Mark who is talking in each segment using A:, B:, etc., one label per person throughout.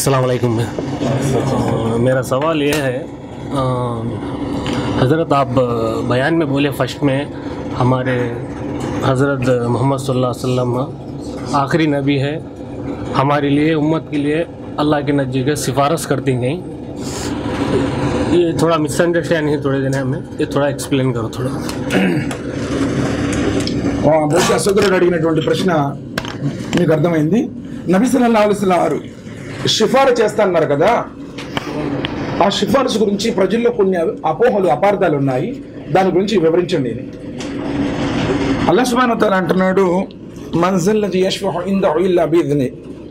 A: अस्सलाम वालेकुम अ, मेरा सवाल ये है अ, हज़रत आप अ, बयान में बोले फर्स्ट में हमारे हज़रत मोहम्मद सल्लल्लाहु अलैहि वसल्लम आखिरी नबी है हमारे लिए उम्मत के लिए अल्लाह के नज़दीक सिफारिश करती गई ये थोड़ा मिसअंडरस्टैंड है थोड़े दिन हमें ये थोड़ा एक्सप्लेन करो थोड़ा
B: ఆ, బహుశా సోదరుడు అడిగినటువంటి ప్రశ్న మీకు అర్థమైంది నబీ సల్లల్లాహు అలైహి వసల్లం వారు షిఫారు చేస్తాన్నారు కదా ఆ సిఫారసు గురించి ప్రజల్లో కొన్ని అపోహలు అపార్థాలు ఉన్నాయి దాని గురించి వివరించండి అని అల్లా సుబ్హానహు తాలా అంటున్నాడు మన్జల్లది యష్ఫహు ఇందహు ఇల్లా బిఇذنి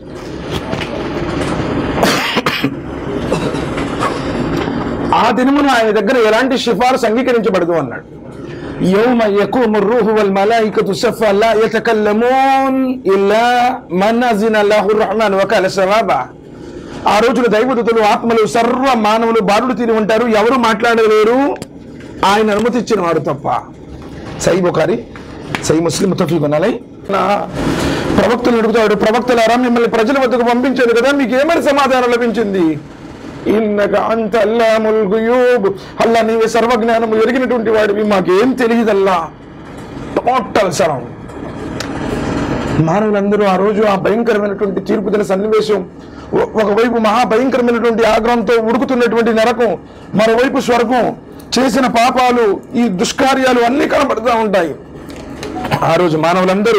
B: ఆ దినమున ఆయన దగ్గర ఎలాంటి సిఫారసు అంగీకరించబడదు అన్నాడు يوم يقوم الروح والملائكة صفا لا يتكلمون إلا من أذن له الرحمن وقال صوابا ఆ రోజున దైవదూతలు ఆత్మలు సర్వ మానవులు బారుడు తిని ఉంటారు ఎవరు మాట్లాడలేరు ఆయన అనుమతి ఇచ్చిన వారు తప్ప సై బుఖారి సై ముస్లిం ముతఫీకున్ అలై నా ప్రవక్తలు అడుగుతాడు ప్రవక్తలారా మిమ్మల్ని ప్రజల వద్దకు పంపించారు కదా మీకు ఏమని సమాధానం లభించింది ఇన్నక అంత అల్లాముల్ గుయూబ్ అల్లా నీవే సర్వజ్ఞానము ఎరిగినటువంటి వాడివి మాకేం తెలియదల్లా టోటల్ సరం మానవులందరూ ఆ రోజు ఆ భయంకరమైనటువంటి తీర్పు దిన సన్నివేశం ఒ- ఒకవైపు మహా భయంకరమైనటువంటి ఆగ్రహంతో ఉడుకుతున్నటువంటి నరకం మరోవైపు స్వర్గం చేసిన పాపాలు ఈ దుష్కార్యాలు అన్నీ కనబడుతూ ఉంటాయి ఆ రోజు మానవులందరూ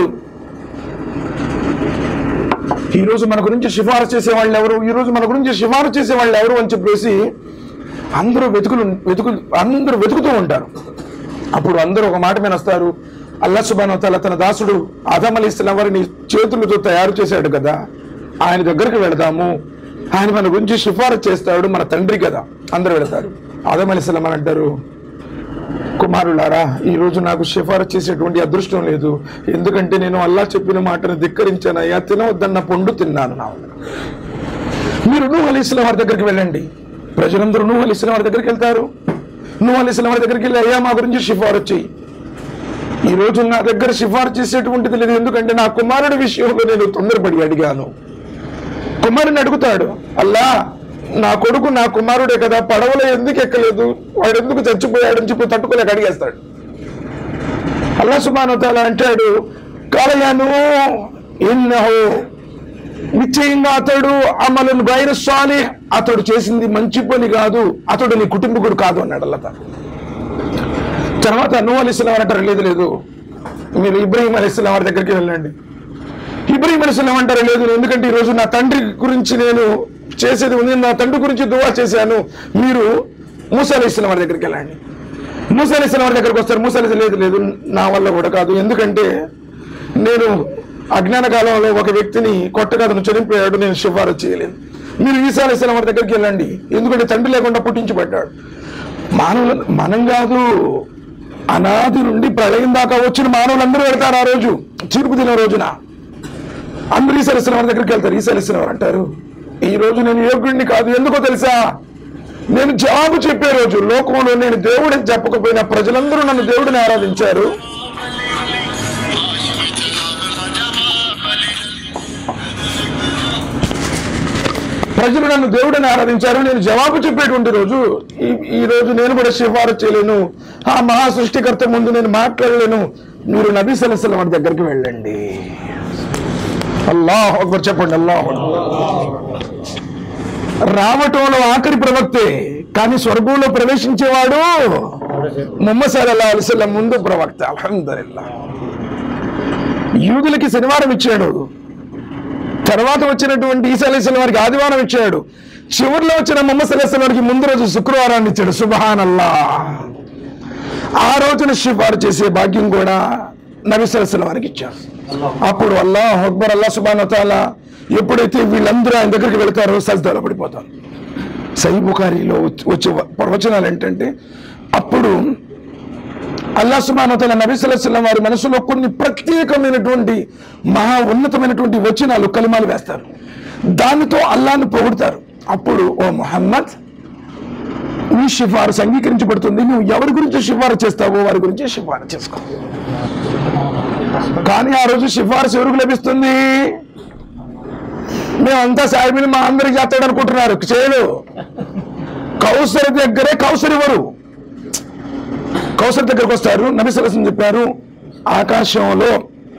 B: ఈ రోజు మన గురించి సిఫారసు చేసే వాళ్ళు ఎవరు ఈ రోజు మన గురించి సిఫారసు చేసే వాళ్ళు ఎవరు అని చెప్పేసి అందరూ వెతుకులు వెతుకు అందరూ వెతుకుతూ ఉంటారు అప్పుడు అందరూ ఒక మాట మీద వస్తారు అల్లా సుబాను తల తన దాసుడు ఆదం అలీ ఇస్లాం వారిని చేతులతో తయారు చేశాడు కదా ఆయన దగ్గరికి వెళదాము ఆయన మన గురించి సిఫారసు చేస్తాడు మన తండ్రి కదా అందరూ వెళతారు ఆదం అలీ ఇస్లాం అని అంటారు కుమారులారా ఈ రోజు నాకు సిఫారసు చేసేటువంటి అదృష్టం లేదు ఎందుకంటే నేను అల్లా చెప్పిన మాటను ధిక్కరించాను అయ్యా తినవద్దన్న పండు తిన్నాను నా వల్ల. మీరు నూహ్ అలీ ఇస్లాం వారి దగ్గరికి వెళ్ళండి ప్రజలందరూ నూహ్ అలీ ఇస్లాం వారి దగ్గరికి వెళ్తారు నూహ్ అలీ ఇస్లాం వారి దగ్గరికి వెళ్ళి అయ్యా మా గురించి సిఫారసు చెయ్యి ఈ రోజు నా దగ్గర సిఫారసు చేసేటువంటిది లేదు ఎందుకంటే నా కుమారుడి విషయంలో నేను తొందరపడి అడిగాను కుమారుని అడుగుతాడు అల్లా నా కొడుకు నా కుమారుడే కదా పడవలో ఎందుకు ఎక్కలేదు వాడు ఎందుకు చచ్చిపోయాడని చెప్పి తట్టుకోలేక అడిగేస్తాడు అల్లా సుబానతాల అంటాడు కాలయాను ఇన్నహు నిశ్చయంగా అతడు అమలను బైర సాలి అతడు చేసింది మంచి పని కాదు అతడు నీ కుటుంబకుడు కాదు అన్నాడు అల్లా తాలా. తర్వాత నువ్వు అలిస్లాం అంటారు లేదు లేదు మీరు ఇబ్రహీం అలిస్లాం వారి దగ్గరికి వెళ్ళండి ఇబ్రహీం అలిస్లాం అంటారు లేదు ఎందుకంటే ఈ రోజు నా తండ్రి గురించి నేను చేసేది ఉంది నా తండ్రి గురించి దువా చేశాను మీరు మూసా అలిస్లాం వారి దగ్గరికి వెళ్ళండి మూసా అలిస్లాం వారి దగ్గరికి వస్తారు మూసా అలీ లేదు లేదు నా వల్ల కూడా కాదు ఎందుకంటే నేను అజ్ఞాన కాలంలో ఒక వ్యక్తిని కొట్టగా అతను చనిపోయాడు నేను సిఫారసు చేయలేదు మీరు ఈసా అలిస్లాం వారి దగ్గరికి వెళ్ళండి ఎందుకంటే తండ్రి లేకుండా పుట్టించబడ్డాడు మానవులు మనం కాదు అనాది నుండి ప్రళయం దాకా వచ్చిన మానవులందరూ వెళ్తారు ఆ రోజు తీర్పు దిన రోజున అందరూ ఈశ్వరసిన వారి దగ్గరికి వెళ్తారు ఈశ్వరసిన వారు అంటారు ఈ రోజు నేను యోగ్యుడిని కాదు ఎందుకో తెలుసా నేను జవాబు చెప్పే రోజు లోకంలో నేను దేవుడిని చెప్పకపోయినా ప్రజలందరూ నన్ను దేవుడిని ఆరాధించారు ప్రజలు నన్ను దేవుడిని ఆరాధించారు నేను జవాబు చెప్పేటువంటి రోజు ఈ ఈ రోజు నేను కూడా సిఫారసు చేయలేను ఆ మహా సృష్టికర్త ముందు నేను మాట్లాడలేను మీరు నబీ సలసలం వారి దగ్గరికి వెళ్ళండి అల్లాహ్ అక్బర్ చెప్పండి అల్లాహ్ రావటంలో ఆఖరి ప్రవక్తే కానీ స్వర్గంలో ప్రవేశించేవాడు ముహమ్మద్ సల్లల్లాహు అలైహి వసల్లం ముందు ప్రవక్త అల్హమ్దులిల్లా యూదులకి శనివారం ఇచ్చాడు తర్వాత వచ్చినటువంటి ఈసా అలీస్లం వారికి ఆదివారం ఇచ్చాడు చివరిలో వచ్చిన మొహమ్మద్ సల్లాహం వారికి ముందు రోజు శుక్రవారాన్ని ఇచ్చాడు సుబహాన్ అల్లా ఆ రోజున షిఫారు చేసే భాగ్యం కూడా నబీ సల్లాహం వారికి ఇచ్చాడు అప్పుడు అల్లాహ్ అక్బర్ అల్లా సుబాన్ తాలా ఎప్పుడైతే వీళ్ళందరూ ఆయన దగ్గరికి వెళ్తారో సజ్దాలో పడిపోతారు సై బుఖారీలో వచ్చే ప్రవచనాలు ఏంటంటే అప్పుడు అల్లా సుమానతల నబీసల్లాం వారి మనసులో కొన్ని ప్రత్యేకమైనటువంటి మహా ఉన్నతమైనటువంటి వచనాలు కలిమాలు వేస్తారు దానితో అల్లాను పొగుడతారు అప్పుడు ఓ మొహమ్మద్ నీ సిఫారసు అంగీకరించబడుతుంది నువ్వు ఎవరి గురించి సిఫారసు చేస్తావో వారి గురించి సిఫారసు చేసుకో కానీ ఆ రోజు సిఫారసు ఎవరికి లభిస్తుంది మేమంతా సాయిబిని మా అందరికి చేస్తాడు అనుకుంటున్నారు చేయడు కౌసరి దగ్గరే కౌసరి ఇవ్వరు కౌసరి దగ్గరకు వస్తారు నబిసలసం చెప్పారు ఆకాశంలో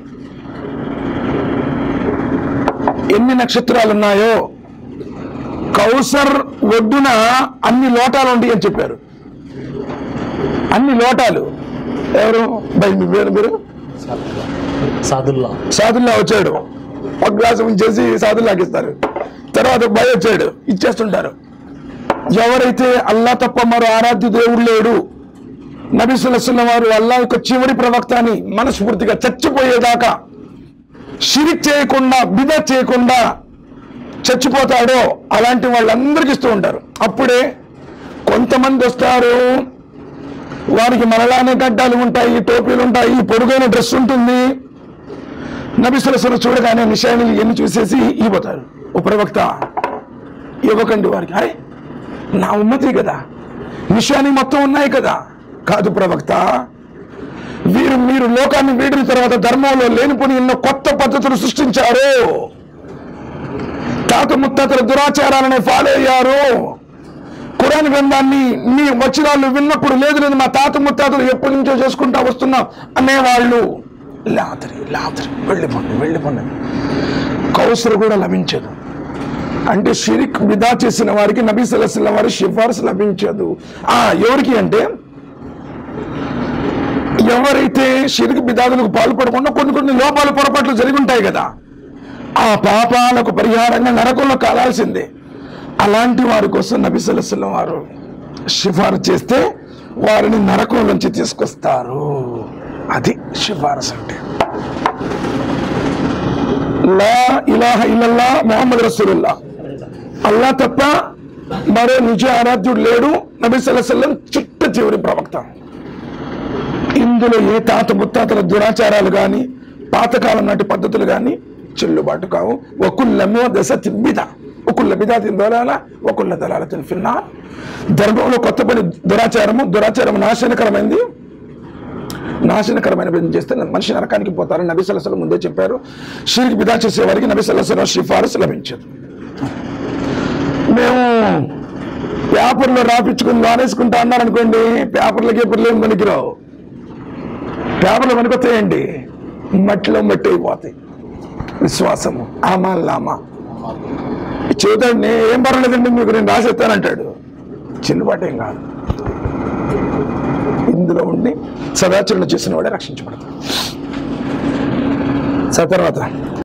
B: ఎన్ని నక్షత్రాలు ఉన్నాయో కౌసర్ ఒడ్డున అన్ని లోటాలు ఉంటాయి అని చెప్పారు అన్ని లోటాలు ఎవరు బై మీ పేరు మీరు
A: సాదుల్లా
B: సాధుల్లా వచ్చాడు ఒక గ్లాసు ఉంచేసి సాధుల్లాకి ఇస్తారు తర్వాత భయ వచ్చాడు ఇచ్చేస్తుంటారు ఎవరైతే అల్లా తప్ప మరో ఆరాధ్య దేవుడు లేడు నబిసుల్లాహం వారు అల్లా యొక్క చివరి ప్రవక్త అని మనస్ఫూర్తిగా చచ్చిపోయేదాకా షిరిక్ చేయకుండా బిద చేయకుండా చచ్చిపోతాడో అలాంటి వాళ్ళందరికీ ఇస్తూ ఉంటారు అప్పుడే కొంతమంది వస్తారు వారికి మనలానే గడ్డాలు ఉంటాయి టోపీలు ఉంటాయి పొడుగైన డ్రెస్ ఉంటుంది నబిసులసలు చూడగానే నిశాని ఎన్ని చూసేసి ఇవ్వతారు ఓ ప్రవక్త ఇవ్వకండి వారికి అరే నా ఉన్నతి కదా నిశాని మొత్తం ఉన్నాయి కదా కాదు ప్రవక్త వీరు మీరు లోకాన్ని వీడిన తర్వాత ధర్మంలో లేనిపోని ఎన్నో కొత్త పద్ధతులు సృష్టించారు తాత ముత్తాతల దురాచారాలని ఫాలో అయ్యారు ఖురాన్ గ్రంథాన్ని మీ వచనాలు విన్నప్పుడు లేదు లేదు మా తాత ముత్తాతలు ఎప్పటి నుంచో చేసుకుంటా వస్తున్నాం అనేవాళ్ళు లాతరి లాతరి వెళ్ళిపోండి వెళ్ళిపోండి కౌసరు కూడా లభించదు అంటే షిరిక్ బిదా చేసిన వారికి నబీ సలహం వారి సిఫార్సు లభించదు ఆ ఎవరికి అంటే ఎవరైతే షిరిక్ బిదాదులకు పాల్పడకుండా కొన్ని కొన్ని లోపాలు పొరపాట్లు జరిగి ఉంటాయి కదా ఆ పాపాలకు పరిహారంగా నరకంలో కాలాల్సిందే అలాంటి వారి కోసం నబీ సలహం వారు సిఫారసు చేస్తే వారిని నరకం నుంచి తీసుకొస్తారు అది సిఫారసు అంటే లా ఇలాహ ఇల్లల్లా మొహమ్మద్ రసూలుల్లా అల్లా తప్ప మరో నిజ ఆరాధ్యుడు లేడు నబీ సల్లాహం చిట్ట చివరి ప్రవక్త ఇందులో ఏ తాత ముత్తాతల దురాచారాలు కానీ పాతకాలం నాటి పద్ధతులు కానీ చెల్లుబాటు కావు ఒకుల్లమో దశ తిబ్బిద ఒకుల్ల బిదాతి దొలాల ఒకుల్ల దళాల తిన్ఫిన్నా ధర్మంలో కొత్త పని దురాచారము దురాచారం నాశనకరమైంది నాశనకరమైన పని చేస్తే మనిషి నరకానికి పోతారని నబీ సలసలు ముందే చెప్పారు షిరికి బిదా చేసే వారికి నబీ సలసల సిఫారసు లభించదు మేము పేపర్లో రాపించుకుని వారేసుకుంటా అన్నారనుకోండి పేపర్లు గీపర్లు ఏం పనికిరావు పేపర్లు పనికొస్తాయండి మట్టిలో మట్టి అయిపోతాయి విశ్వాసము ఆమాల్లామా చేతండి ఏం పర్వాలేదండి మీకు నేను రాసేస్తానంటాడు చిన్నపాటు ఏం కాదు ఇందులో ఉండి సదాచరణ చేసిన వాడే రక్షించబడతాడు స తర్వాత